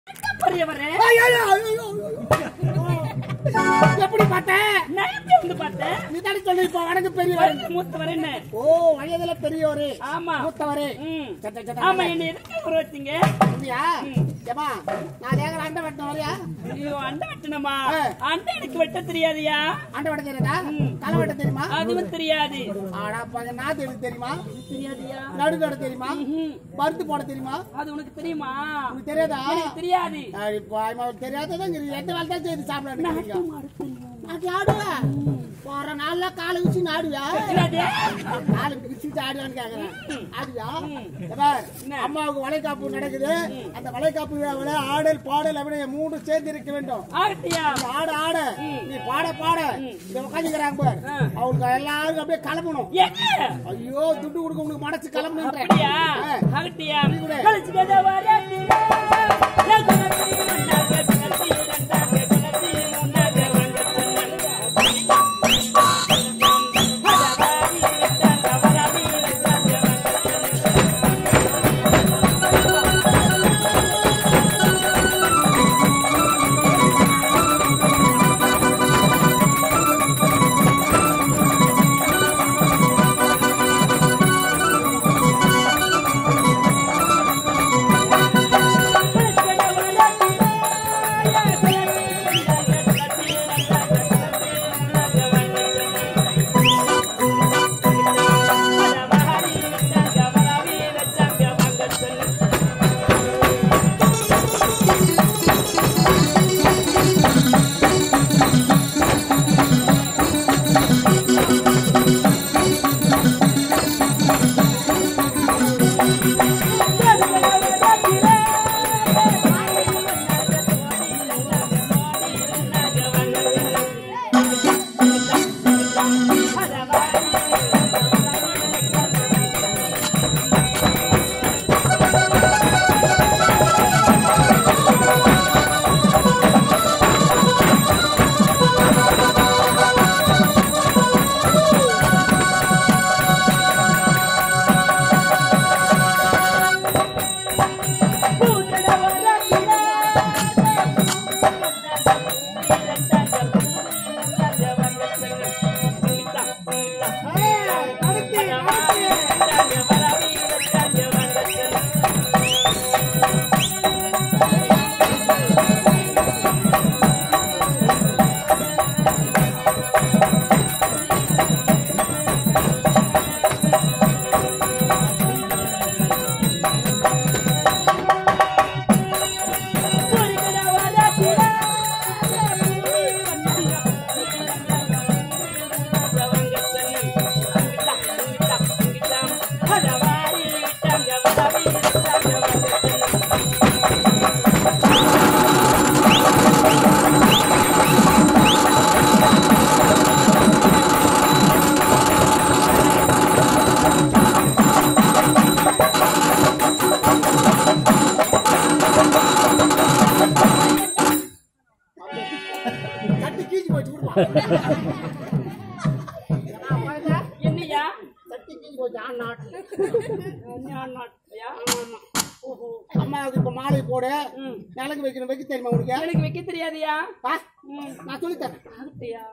பெரியவரே ஐயோ, ஐயோ, ஐயோ, ஐயோ. எப்படி பார்த்த நான் எப்படி வந்து பார்த்தேன் நீ தானே சொல்லி இப்போ வணக்கு பெரியவர் வயசு மூத்தவர் என்ன ஓ வயதுல பெரியவரு ஆமா மூத்தவரு ம். சத்த, சத்த, ஆமா என்ன எதுக்கு வர வச்சீங்க அப்படியா ஏமா நான் கேக்குற அண்டை வெட்டணும் வரையா ஐயோ அண்டை வெட்டணுமா ஆ. அண்டை எனக்கு வெட்ட தெரியாதுயா அண்டை வெட்ட தெரியுதா தலை வெட்ட தெரியுமா அதுவும் தெரியாது ஆடா பாங்க நாத்து எடுக்க தெரியுமா தெரியாதுயா நடு நட தெரியுமா ம்ஹும். மருந்து போட தெரியுமா அது உனக்கு தெரியுமா உனக்கு தெரியாதா எனக்கு தெரியாது அடி பாய்மா, தெரியாததான் இங்க எட்டு வேலை தான் செய்து சாப்பிட நாட்டு மாடு தெரியும். நாட்டி ஆடுவேன் போற நாள்ல காலை வச்சு ஆடுவியா என்னது? நாலு பிடிச்சு ஆடுவான்னு கேக்குறேன் ஆடுவியா பார், அம்மாவுக்கு வளைகாப்பு நடக்குது அந்த வளைகாப்பு விழாவுல ஆடல் பாடல் அப்படி மூணு சேர்ந்து இருக்க வேண்டும் ஆகட்டியா நீ ஆட ஆட நீ பாட பாட இங்க உட்காந்துக்கிறாங்க பார் அவங்களுக்கு எல்லாருக்கும் அப்படியே கிளம்பணும் எங்க ஐயோ துட்டு கொடுக்க உனக்கு மடச்சு கிளம்பணுன்ற அப்படியா ஆ. ஆகட்டியா நீ கூட. கழிச்சுக்கதா வராட்டியா நான் குணத்தி ஒன்னாக குணத்தி ரெண்டாக குணத்தி மூணாக வந்து கட்டி கீச்சு போச்சு விடுமா என்னையா கட்டி கீச்சு போச்சு ஆண் நாட்டு நான் நாட்டியா? அம்மாவுக்கு இப்ப மாலை போடு நிலக்கு வைக்கணும் வைக்க தெரியுமா உனக்கு எனக்கு வைக்க தெரியாதியா வா, நான் சொல்லித்தரேன் ஆகட்டியா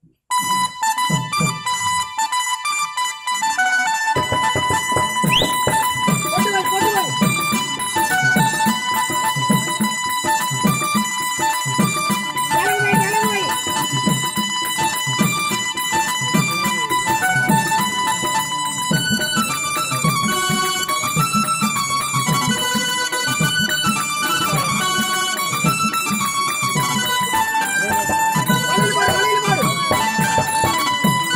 கொண்டு வை கொண்டு வை நிலக்கு வை, நிலக்கு வை. வளையல் போடு, வளையல் போடு.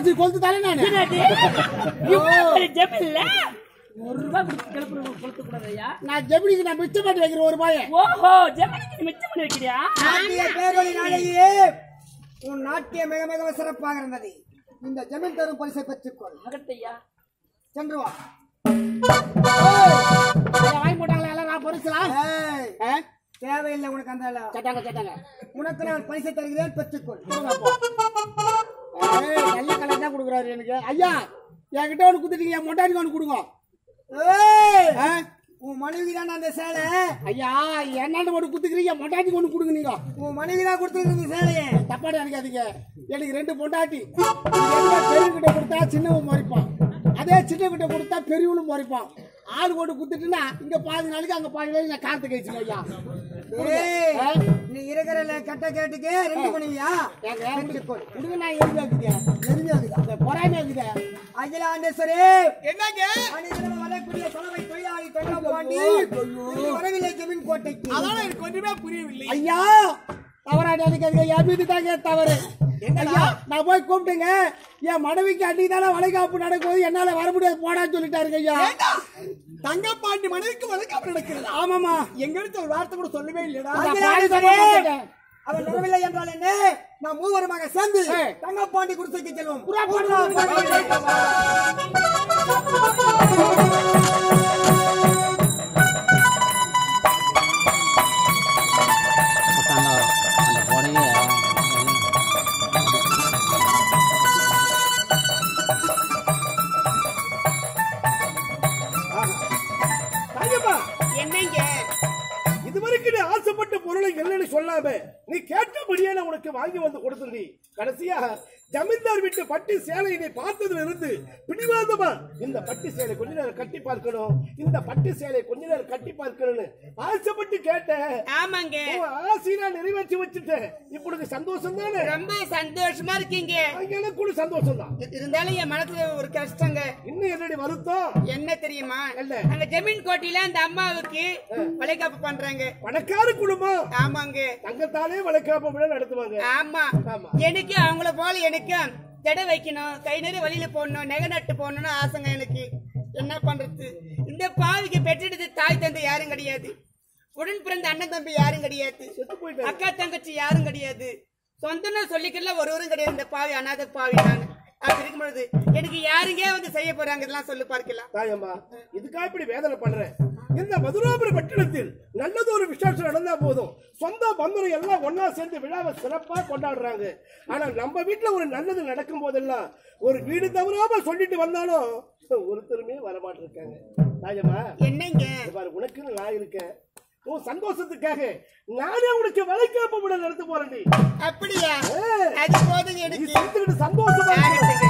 வச்சு கொளுத்து தானே நானு என்னது? இவ்வளவு பெரிய ஜெமில்ல ஒரு ரூபாய் கொடுத்து கிளப்பு கொடுத்து கூடாதையா நான் ஜெமினிக்கு நான் மிச்சம் பண்ணி வைக்கிறேன் ஒரு ரூபாயை ஓஹோ ஜெமினிக்கு நீ மிச்சம் பண்ணி வைக்கிறியா நாட்டிய பேரொழி நாளையே உன் நாட்டியம் மிக மிக சிறப்பாக இருந்தது இந்த ஜமீன் தரும் பரிசை பெற்றுக்கொள் மகத்தையா சென்று வா இதை வாங்கி போட்டாங்களா எல்லாம் நான் பறிச்சலாம் ஏய், தேவையில்லை உனக்கு அந்த எல்லாம். கேட்டாங்க கேட்டாங்க உனக்கு நான் பரிசை தருகிறேன் பெற்றுக்கொள் ஏய், நல்ல கலர் தான் கொடுக்குறாரு எனக்கு ஐயா என்கிட்ட ஒன்று குத்துட்டீங்க என் மொட்டாடிக்கு ஒன்று கொடுங்க ஏய், ஆ? உன் மனைவி தான் அந்த சேலை ஐயா என்னாண்ட ஒன்று குத்துக்கிறீங்க மொட்டாட்டிக்கு ஒன்று கொடுங்க நீங்க உன் மனைவி தான் கொடுத்துருக்கு இந்த சேலையை தப்பாடி நினைக்காதீங்க எனக்கு ரெண்டு பொண்டாட்டி பெரியவங்கிட்ட கொடுத்தா சின்னவன் மறைப்பான் அதே சின்னவங்கிட்ட கொடுத்தா பெரியவனும் மறைப்பான் ஆள் கொண்டு குத்துட்டுனா இங்க பாதி நாளைக்கு அங்க பாதி நாளைக்கு நான் காத்து கழிச்சுங்க ஐயா ஏய், ஆ? நீ இருக்கிற கட்ட கேட்டுக்கு ரெண்டு மனைவியா ஏங்க, பெற்றுக்கொள் கொடுங்க நான் எதுவுமே இருக்குங்க எதுவுமே இந்த பொறாமை இருக்குதே அகிலாண்டேஸ்வரே என்னங்க அனைவரும் வரக்கூடிய தலைமை தொழிலாளி தொழில் பாண்டி வரவில்லை ஜமீன் கோட்டைக்கு அதான் எனக்கு ஒன்றுமே புரியவில்லை ஐயா தவறாடி அடிக்காதீங்க என் மீது தாங்க தவறு ஐயா நான் போய் கூப்பிட்டுங்க என் மனைவிக்கு அன்னைக்கு தானே வளைகாப்பு நடக்கும்போது என்னால வர முடியாது போடான்னு சொல்லிட்டாருங்க ஐயா தங்கப்பாண்டி மனைவிக்கு வழக்காப்பு நடக்கிறது ஆமாமா எங்க இடத்துல ஒரு வார்த்தை கூட சொல்லவே இல்லையடா நான் பாதி சொல்ல மாட்டேன். அவன் வரவில்லை என்றால் என்ன நாம் மூவருமாக சேர்ந்து ஏய். தங்கப்பாண்டி குடிசைக்கு செல்வோம் புறா போடுறா, அந்த அந்த புடவைய தாயம்மா, என்னங்க இதுவரைக்கும் நீ ஆசைப்பட்ட பொருளை என்னன்னு சொல்லாம நீ கேட்டபடியே நான் உனக்கு வாங்கி வந்து கொடுத்துருந்தி கடைசியா ஜமீன்தார் வீட்டு பட்டு சேலையை நீ பார்த்ததுல இருந்து பிடிவாதமா இந்த பட்டு சேலை கொஞ்ச நேரம் கட்டி பார்க்கணும் இந்த பட்டு சேலை கொஞ்ச நேரம் கட்டி பார்க்கணும்னு ஆசைப்பட்டு கேட்டேன் ஆமாங்க உன் ஆசையை நான் நிறைவேற்றி வச்சுட்டேன் இப்பொழுது சந்தோஷம் தானே ரொம்ப சந்தோஷமா இருக்கீங்க எனக்கு கூட சந்தோஷம் தான் இருந்தாலும் என் மனசுல ஒரு கஷ்டங்க இன்னும் என்னடி வருத்தம் என்ன தெரியுமா என்ன? அங்க ஜமீன் கோட்டையில அந்த அம்மாவுக்கு வளைகாப்பு பண்றாங்க பணக்கார குடும்பம் ஆமாங்க தங்கத்தாலே வளைக்காப்ப விட நடத்துவாங்க ஆமா ஆமா. எனக்கு அவங்கள போல எனக்கு ஜடை வைக்கணும் கை நிறைய வழியில போடணும் நகை நட்டு போடணும்னு ஆசைங்க எனக்கு என்ன பண்றது இந்த பாவிக்கு பெற்றெடுத்து தாய் தந்தை யாரும் கிடையாது உடன் பிறந்த அண்ணன் தம்பி யாரும் கிடையாது போயிட்டாரு. அக்கா தங்கச்சி யாரும் கிடையாது சொந்தம்னு சொல்லிக்கல ஒருவரும் கிடையாது இந்த பாவி அனாதை பாவி நான் அப்படி இருக்கும் பொழுது எனக்கு யாருங்க வந்து செய்ய போறாங்க இதெல்லாம் சொல்லி பார்க்கலாம் தாயம்மா இதுக்காக இப்படி வேதனை பண்றேன் இந்த மதுராபுரி பட்டணத்தில் நல்லது ஒரு விசேஷம் நடந்தா போதும் சொந்த பந்தரும் எல்லாம் ஒன்னா சேர்ந்து விழாவை சிறப்பா கொண்டாடுறாங்க ஆனா நம்ம வீட்டுல ஒரு நல்லது நடக்கும் போதெல்லாம் ஒரு வீடு தவறாம சொல்லிட்டு வந்தாலும் ஒருத்தருமே வரமாட்டிருக்காங்க தாயம்மா என்னங்க இங்க பாரு உனக்குன்னு நான் இருக்கேன் உன் சந்தோஷத்துக்காக நானே உனக்கு வளைக்காப்ப விட நடத்த போறேன்டி அப்படியா ஏய். அது போதுங்க நீ எனக்கு சேர்ந்துக்கிட்டு சந்தோஷமா இரு. ஆகட்டுங்க.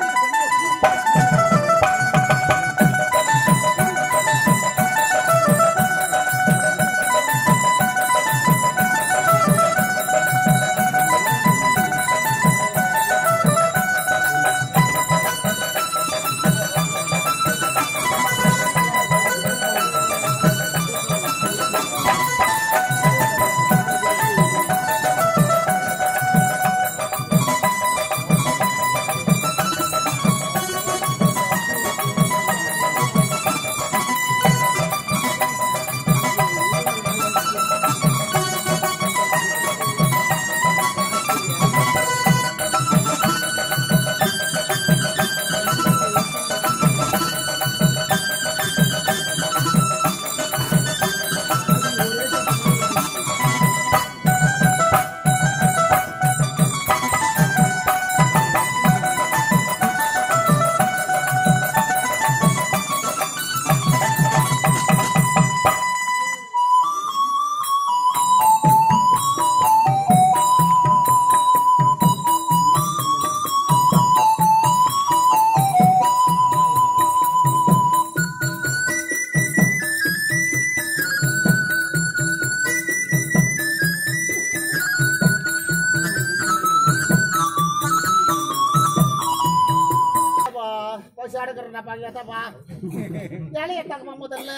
பசி அடக்கிறேன்ப்பா ஏத்தாப்பா இலைய தாங்கம்மா முதல்ல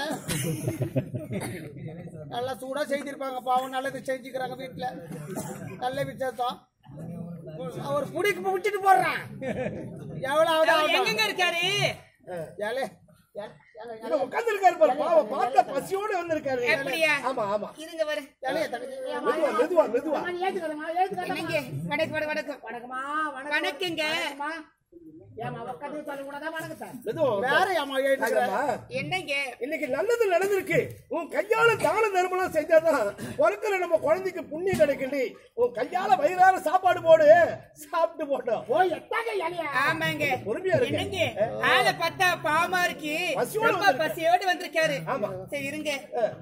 நல்லா சூடா செய்திருப்பாங்க பாவம் நல்லது செஞ்சுக்கிறாங்க வீட்டுல நல்ல விசேஷம் அவர் புடிக்கு விட்டுட்டு போடுறான் எவ்வளவு ஆகுது அவர் ஆகட்டும். எங்கெங்க இருக்காரு ஏலே, இங்க உட்கார்ந்து இருக்காரு பாரு பாவம் பார்த்த பசியோட வந்திருக்காரு எப்படியா? ஆமா ஆமா இருங்க வர ஏலே, தங்கச்சி. மெதுவா மெதுவா மெதுவா ஏத்துக்கணுமா, ஏத்துக்கணும். என்னங்க வணக்கம் வணக்கம் வணக்கம் வணக்கம்மா, வணக்கம். வணக்கங்க வணக்கம்மா. ஏம்மா, உட்காந்து சொல்லக்கூடாதா வணக்கத்தை? மெதுவா வேற ஏம்மா ஏத்துக்கிற? ஆகம்மா. என்னங்க இன்னைக்கு நல்லது நடந்திருக்கு உன் கையால தான தர்மம் செஞ்சாதான் பிறக்கிற நம்ம குழந்தைக்கு புண்ணியம் கிடைக்கண்டி உன் கையால வயிறார சாப்பாடு போடு சாப்பிட்டு போட்டோம் ஓ, எத்தாங்க ஏலியா? ஆமாங்க பொறுமையா இருக்கு. என்னங்க ஆளை பார்த்தா பாவமா இருக்கு பசியோட ரொம்ப வந்திருக்காரு. பசியோடு வந்திருக்காரு ஆமா. சரி இருங்க